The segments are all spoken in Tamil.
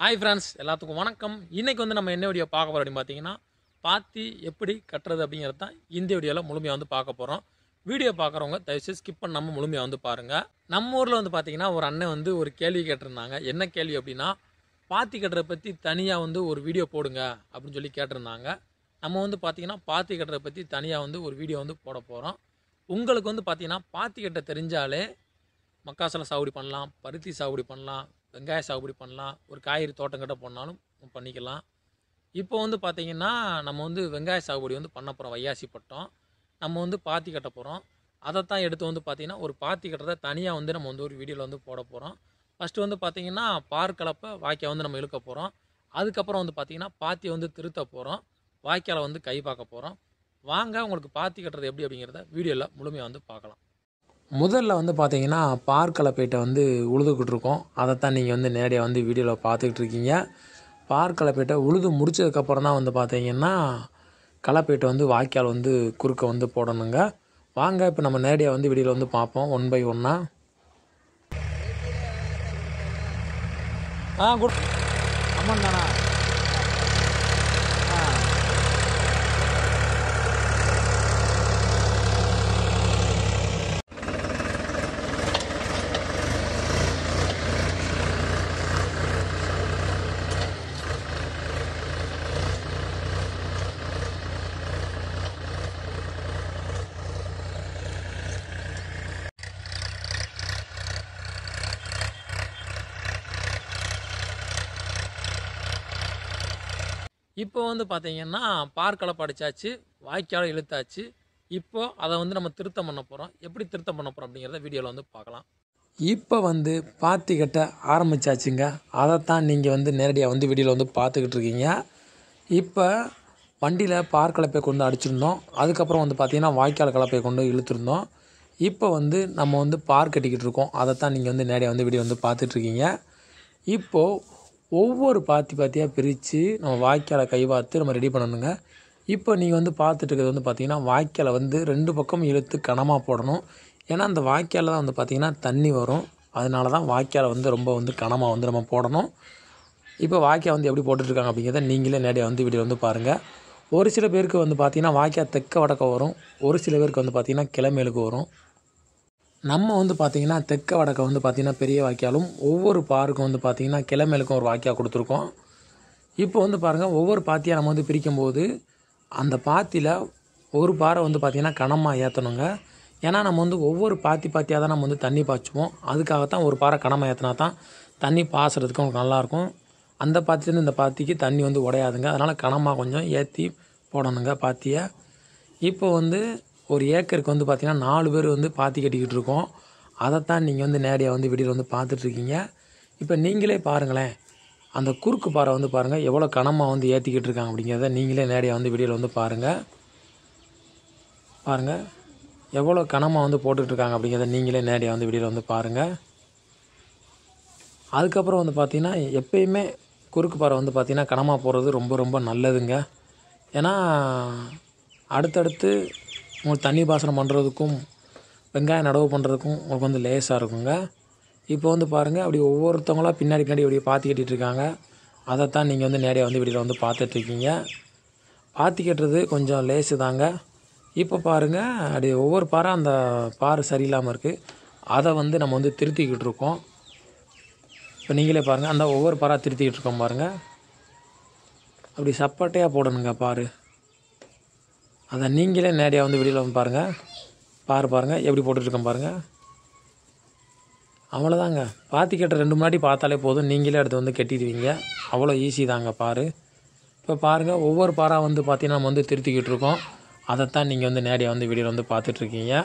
ஹாய் ஃப்ரெண்ட்ஸ் எல்லாத்துக்கும் வணக்கம் இன்றைக்கி வந்து நம்ம என்ன வீடியோ பார்க்க போகிறோம் அப்படின்னு பார்த்தீங்கன்னா பாத்தி எப்படி கட்டுறது அப்படிங்கிறது தான் இந்த வீடியோவில் முழுமையாக வந்து பார்க்க போகிறோம் வீடியோ பார்க்குறவங்க தயவுசெய்து ஸ்கிப் பண்ணாமல் முழுமையாக வந்து பாருங்கள் நம்ம ஊரில் வந்து பார்த்தீங்கன்னா ஒரு அண்ணன் வந்து ஒரு கேள்வி கேட்டிருந்தாங்க என்ன கேள்வி அப்படின்னா பாத்தி கட்டுறதை பற்றி தனியாக வந்து ஒரு வீடியோ போடுங்க அப்படின்னு சொல்லி கேட்டிருந்தாங்க நம்ம வந்து பார்த்தீங்கன்னா பாத்தி கட்டுறதை பற்றி தனியாக வந்து ஒரு வீடியோ வந்து போட போகிறோம் உங்களுக்கு வந்து பார்த்தீங்கன்னா பாத்தி கட்ட தெரிஞ்சாலே மக்காசோளம் சாகுபடி பண்ணலாம் பருத்தி சாகுபடி பண்ணலாம் வெங்காய சாகுபடி பண்ணலாம் ஒரு காய்கறி தோட்டம் கட்ட பண்ணாலும் பண்ணிக்கலாம் இப்போ வந்து பார்த்திங்கன்னா நம்ம வந்து வெங்காய சாகுபடி வந்து பண்ண போகிறோம் வையாசி பட்டம் நம்ம வந்து பாத்தி கட்ட போகிறோம் அதைத்தான் எடுத்து வந்து பார்த்திங்கன்னா ஒரு பாத்தி கட்டுறதை தனியாக வந்து நம்ம வந்து ஒரு வீடியோவில் வந்து போட போகிறோம் ஃபஸ்ட்டு வந்து பார்த்திங்கன்னா பார் கலப்பை வாய்க்கால் வந்து நம்ம இழுக்க போகிறோம் அதுக்கப்புறம் வந்து பார்த்திங்கன்னா பாத்தியை வந்து திருத்த போகிறோம் வாய்க்காலை வந்து கை பார்க்க போகிறோம் வாங்க உங்களுக்கு பாத்தி கட்டுறது எப்படி அப்படிங்கிறத வீடியோவில் முழுமையாக வந்து பார்க்கலாம் முதல்ல வந்து பார்த்தீங்கன்னா பார் கலப்பைட்டை வந்து உழுதுகிட்டு இருக்கோம் அதைத்தான் நீங்கள் வந்து நேரடியாக வந்து வீடியோவில் பார்த்துக்கிட்டு இருக்கீங்க பார் கலப்பைட்டை உழுது முடிச்சதுக்கப்புறம் தான் வந்து பார்த்தீங்கன்னா கலப்பைட்டை வந்து வாய்க்கால் வந்து குறுக்க வந்து போடணுங்க வாங்க இப்போ நம்ம நேரடியாக வந்து வீடியோவில் வந்து பார்ப்போம் ஒன் பை ஒன்னாக ஆ குட் அம்மன் தானா ஆ இப்போ வந்து பார்த்தீங்கன்னா பார்க்கலை படித்தாச்சு வாய்க்கால இழுத்தாச்சு இப்போ அதை வந்து நம்ம திருத்தம் பண்ண போகிறோம் எப்படி திருத்தம் பண்ண போகிறோம் அப்படிங்கிறத வீடியோவில் வந்து பார்க்கலாம் இப்போ வந்து பாத்தி கட்ட ஆரம்பிச்சாச்சுங்க அதைத்தான் நீங்கள் வந்து நேரடியாக வந்து வீடியோவில் வந்து பார்த்துக்கிட்டு இருக்கீங்க இப்போ வண்டியில் பார் கலப்பை கொண்டு அடிச்சிருந்தோம் அதுக்கப்புறம் வந்து பார்த்திங்கன்னா வாய்க்கால் கலப்பை கொண்டு இழுத்துருந்தோம் இப்போ வந்து நம்ம வந்து பார் கட்டிக்கிட்டு இருக்கோம் அதைத்தான் நீங்கள் வந்து நேரடியாக வந்து வீடியோ வந்து பார்த்துட்ருக்கீங்க இப்போது ஒவ்வொரு பாத்தி பாத்தியாக பிரித்து நம்ம வாய்க்காலை கை பார்த்து நம்ம ரெடி பண்ணணுங்க இப்போ நீங்கள் வந்து பார்த்துட்டு இருக்கிறது வந்து பார்த்திங்கன்னா வாய்க்காலை வந்து ரெண்டு பக்கம் இழுத்து கனமாக போடணும் ஏன்னா அந்த வாய்க்காலில் தான் வந்து பார்த்திங்கன்னா தண்ணி வரும் அதனால தான் வாய்க்காலை வந்து ரொம்ப வந்து கனமாக வந்து நம்ம போடணும் இப்போ வாய்க்கால் வந்து எப்படி போட்டுட்ருக்காங்க அப்படிங்கிறத நீங்களே நேரடியாக வந்து வீடியோ வந்து பாருங்கள் ஒரு சில பேருக்கு வந்து பார்த்திங்கன்னா வாய்க்கால் தெற்க வடக்க வரும் ஒரு சில பேருக்கு வந்து பார்த்திங்கன்னா கிழமேலுக்கு வரும் நம்ம வந்து பார்த்திங்கன்னா தெற்க வடக்க வந்து பார்த்திங்கன்னா பெரிய வாய்க்காலும் ஒவ்வொரு பாருக்கும் வந்து பார்த்திங்கன்னா கிழமேலுக்கும் ஒரு வாய்க்கால் கொடுத்துருக்கோம் இப்போ வந்து பாருங்கள் ஒவ்வொரு பாத்தியாக நம்ம வந்து பிரிக்கும்போது அந்த பாத்தியில் ஒரு பாறை வந்து பார்த்திங்கன்னா கனமாக ஏற்றணுங்க ஏன்னா நம்ம வந்து ஒவ்வொரு பாத்தி பாத்தியாக தான் நம்ம வந்து தண்ணி பாய்ச்சுவோம் அதுக்காகத்தான் ஒரு பாறை கனமாக ஏற்றினா தான் தண்ணி பாசுறதுக்கு உங்களுக்கு நல்லாயிருக்கும் அந்த பாத்திலேருந்து இந்த பாத்திக்கு தண்ணி வந்து உடையாதுங்க அதனால் கனமாக கொஞ்சம் ஏற்றி போடணுங்க பாத்தியை இப்போ வந்து ஒரு ஏக்கருக்கு வந்து பார்த்திங்கன்னா நாலு பேர் வந்து பாத்தி கட்டிக்கிட்டு இருக்கோம் அதைத்தான் நீங்கள் வந்து நேரடியாக வந்து வீடியோவில் வந்து பார்த்துட்ருக்கீங்க இப்போ நீங்களே பாருங்களேன் அந்த குறுக்கு பாறை வந்து பாருங்கள் எவ்வளோ கனமாக வந்து ஏற்றிக்கிட்டு இருக்காங்க அப்படிங்கிறத நீங்களே நேரடியாக வந்து வீடியோவில் வந்து பாருங்கள் பாருங்கள் எவ்வளோ கனமாக வந்து போட்டுக்கிட்டு இருக்காங்க அப்படிங்கிறத நீங்களே நேரடியாக வந்து வீடியோவில் வந்து பாருங்கள் அதுக்கப்புறம் வந்து பார்த்திங்கன்னா எப்பயுமே குறுக்கு பாறை வந்து பார்த்திங்கன்னா கனமாக போடுறது ரொம்ப ரொம்ப நல்லதுங்க ஏன்னா அடுத்தடுத்து உங்களுக்கு தண்ணி பாசனம் பண்ணுறதுக்கும் வெங்காயம் நடவு பண்ணுறதுக்கும் உங்களுக்கு வந்து லேசாக இருக்குங்க இப்போ வந்து பாருங்கள் அப்படி ஒவ்வொருத்தவங்களாம் பின்னாடி பின்னாடி இப்படி பாத்தி கட்டிகிட்டு இருக்காங்க அதைத்தான் நீங்கள் வந்து நேரடியாக வந்து வீடியோவில் வந்து பார்த்துட்ருக்கீங்க பாத்தி கட்டுறது கொஞ்சம் லேசு தாங்க இப்போ பாருங்கள் அப்படி ஒவ்வொரு பாறை அந்த பாறை சரியில்லாமல் இருக்குது அதை வந்து நம்ம வந்து திருத்திக்கிட்டு இருக்கோம் இப்போ நீங்களே பாருங்கள் அந்த ஒவ்வொரு பாராக திருத்திக்கிட்டு இருக்கோம் பாருங்கள் அப்படி சப்பட்டையாக போடணுங்க பாரு அதை நீங்களே நேரடியாக வந்து வெளியில் வந்து பாருங்கள் பாரு பாருங்கள் எப்படி போட்டுட்ருக்கோம் பாருங்கள் அவ்வளோதாங்க பாத்தி கட்ட ரெண்டு முன்னாடி பார்த்தாலே போதும் நீங்களே எடுத்து வந்து கட்டிடுவீங்க அவ்வளோ ஈஸி தாங்க பாரு இப்போ பாருங்கள் ஒவ்வொரு பாராக வந்து பார்த்தீங்கன்னா நம்ம வந்து திருத்திக்கிட்டு இருக்கோம் அதைத்தான் நீங்கள் வந்து நேரடியாக வந்து வீடியோவில் வந்து பார்த்துட்ருக்கீங்க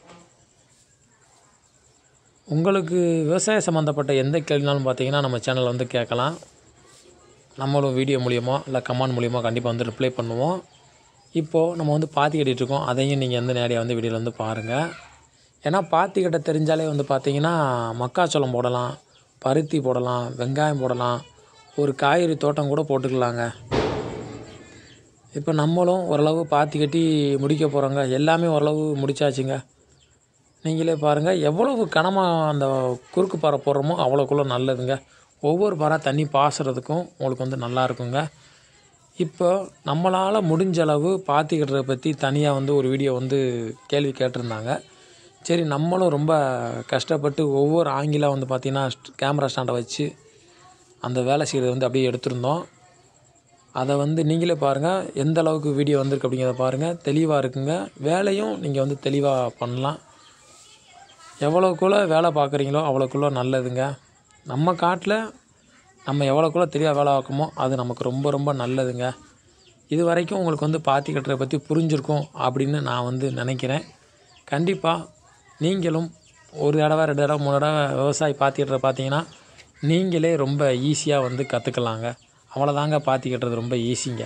உங்களுக்கு விவசாய சம்மந்தப்பட்ட எந்த கேள்வினாலும் பார்த்தீங்கன்னா நம்ம சேனலில் வந்து கேட்கலாம் நம்மளும் வீடியோ மூலியமோ இல்லை கமெண்ட் மூலியமோ கண்டிப்பாக வந்து ரிப்ளை பண்ணுவோம் இப்போது நம்ம வந்து பாத்தி கட்டிகிட்டு இருக்கோம் அதையும் நீங்கள் வந்து நேரடியாக வந்து வீடியோவில் வந்து பாருங்கள் ஏன்னா பாத்தி கட்ட தெரிஞ்சாலே வந்து பார்த்தீங்கன்னா மக்காச்சோளம் போடலாம் பருத்தி போடலாம் வெங்காயம் போடலாம் ஒரு காய்கறி தோட்டம் கூட போட்டுக்கலாங்க இப்போ நம்மளும் ஓரளவு பாத்தி கட்டி முடிக்க போகிறோங்க எல்லாமே ஓரளவு முடிச்சாச்சுங்க நீங்களே பாருங்கள் எவ்வளவு கனமாக அந்த குறுக்கு பாறை போடுறோமோ அவ்வளோக்குள்ள நல்லதுங்க ஒவ்வொரு பாராக தண்ணி பாசுறதுக்கும் உங்களுக்கு வந்து நல்லா இருக்குங்க இப்போ நம்மளால் முடிஞ்ச அளவு பாத்திக்கிட்டதை பற்றி தனியாக வந்து ஒரு வீடியோ வந்து கேள்வி கேட்டிருந்தாங்க சரி நம்மளும் ரொம்ப கஷ்டப்பட்டு ஒவ்வொரு ஆங்கிலாக வந்து பார்த்திங்கன்னா கேமரா ஸ்டாண்டை வச்சு அந்த வேலை செய்கிறது வந்து அப்படியே எடுத்திருந்தோம் அதை வந்து நீங்களே பாருங்கள் எந்த அளவுக்கு வீடியோ வந்திருக்கு அப்படிங்கிறத பாருங்கள் தெளிவாக இருக்குங்க வேலையும் நீங்கள் வந்து தெளிவாக பண்ணலாம் எவ்வளோக்குள்ள வேலை பார்க்குறீங்களோ அவ்வளோக்குள்ள நல்லதுங்க நம்ம காட்டில் நம்ம எவ்வளோக்குள்ள தெளிவாக வேலை பார்க்குமோ அது நமக்கு ரொம்ப ரொம்ப நல்லதுங்க இது வரைக்கும் உங்களுக்கு வந்து பாத்தி கட்டுறதை பற்றி புரிஞ்சிருக்கும் அப்படின்னு நான் வந்து நினைக்கிறேன் கண்டிப்பாக நீங்களும் ஒரு தடவை ரெண்டு தடவை மூணு தடவை விவசாயி பாத்தி கட்டுறத பார்த்தீங்கன்னா நீங்களே ரொம்ப ஈஸியாக வந்து கற்றுக்கலாங்க அவ்வளோதாங்க பாத்தி கட்டுறது ரொம்ப ஈஸிங்க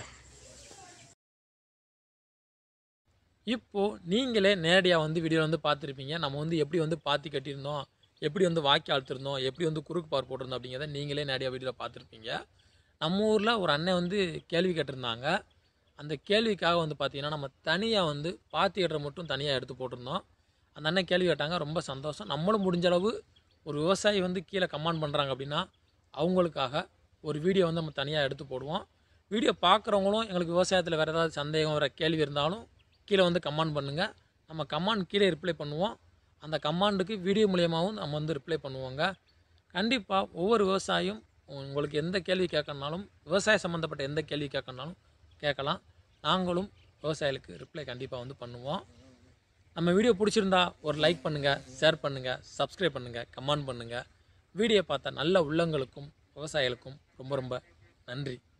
இப்போது நீங்களே நேரடியாக வந்து வீடியோ வந்து பார்த்துருப்பீங்க நம்ம வந்து எப்படி வந்து பாத்தி கட்டியிருந்தோம் எப்படி வந்து வாக்கி அழுத்திருந்தோம் எப்படி வந்து குறுக்கு பார் போட்டிருந்தோம் அப்படிங்கிறத நீங்களே நேரடியாக வீடியோவில் பார்த்துருப்பீங்க நம்ம ஊரில் ஒரு அண்ணன் வந்து கேள்வி கேட்டிருந்தாங்க அந்த கேள்விக்காக வந்து பார்த்தீங்கன்னா நம்ம தனியாக வந்து பாத்தி கட்டுற மட்டும் தனியாக எடுத்து போட்டிருந்தோம் அந்த அண்ணன் கேள்வி கேட்டாங்க ரொம்ப சந்தோஷம் நம்மளும் முடிஞ்ச அளவு ஒரு விவசாயி வந்து கீழே கமெண்ட் பண்ணுறாங்க அப்படின்னா அவங்களுக்காக ஒரு வீடியோ வந்து நம்ம தனியாக எடுத்து போடுவோம் வீடியோ பார்க்குறவங்களும் எங்களுக்கு விவசாயத்தில் வேறு ஏதாவது சந்தேகம் வர கேள்வி இருந்தாலும் கீழே வந்து கமெண்ட் பண்ணுங்கள் நம்ம கமெண்ட் கீழே ரிப்ளை பண்ணுவோம் அந்த கமாண்டுக்கு வீடியோ மூலியமாகவும் நம்ம வந்து ரிப்ளை பண்ணுவோங்க கண்டிப்பாக ஒவ்வொரு விவசாயியும் உங்களுக்கு எந்த கேள்வி கேட்கணுனாலும் விவசாய சம்மந்தப்பட்ட எந்த கேள்வி கேட்கணுனாலும் கேட்கலாம் நாங்களும் விவசாயிகளுக்கு ரிப்ளை கண்டிப்பாக வந்து பண்ணுவோம் நம்ம வீடியோ பிடிச்சிருந்தா ஒரு லைக் பண்ணுங்கள் ஷேர் பண்ணுங்கள் சப்ஸ்கிரைப் பண்ணுங்கள் கமெண்ட் பண்ணுங்கள் வீடியோ பார்த்த நல்ல உள்ளங்களுக்கும் விவசாயிகளுக்கும் ரொம்ப ரொம்ப நன்றி